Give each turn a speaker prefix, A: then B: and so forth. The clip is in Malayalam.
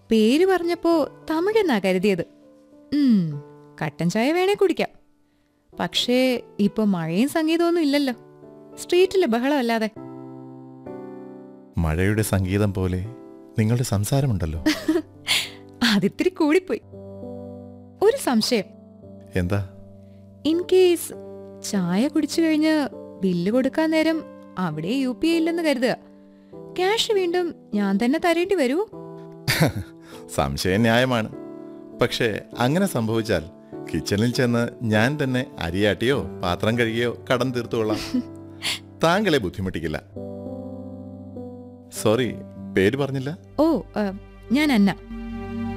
A: പേര് പറഞ്ഞപ്പോ തമിഴെന്നാ കരുതിയത് ഉം, കട്ടൻ ചായ വേണേ കുടിക്കാം പക്ഷേ ഇപ്പൊ മഴയും സംഗീതമൊന്നും ഇല്ലല്ലോ സ്ട്രീറ്റിലെ ബഹളമല്ലാതെ
B: മഴയുടെ സംഗീതം പോലെ നിങ്ങളുടെ സംസാരമുണ്ടല്ലോ
A: അതിത്തിരി കൂടിപ്പോയി ഒരു സംശയം
B: എന്താ
A: ഇൻ കേസ് ചായ കുടിച്ചു കഴിഞ്ഞ് ബില്ല് കൊടുക്കാൻ നേരം അവിടെ യു പി ഐ ഇല്ലെന്ന് കരുതുക ക്യാഷ് വീണ്ടും ഞാൻ തന്നെ തരേണ്ടി വരുമോ
B: സംശയം ന്യായമാണ് പക്ഷേ അങ്ങനെ സംഭവിച്ചാൽ കിച്ചണിൽ ചെന്ന് ഞാൻ തന്നെ അരിയാട്ടിയോ പാത്രം കഴുകിയോ കടം തീർത്തുകൊള്ളാം താങ്കളെ ബുദ്ധിമുട്ടിക്കില്ല സോറി പേര് പറഞ്ഞില്ല
A: ഓ ആ, ഞാൻ അന്ന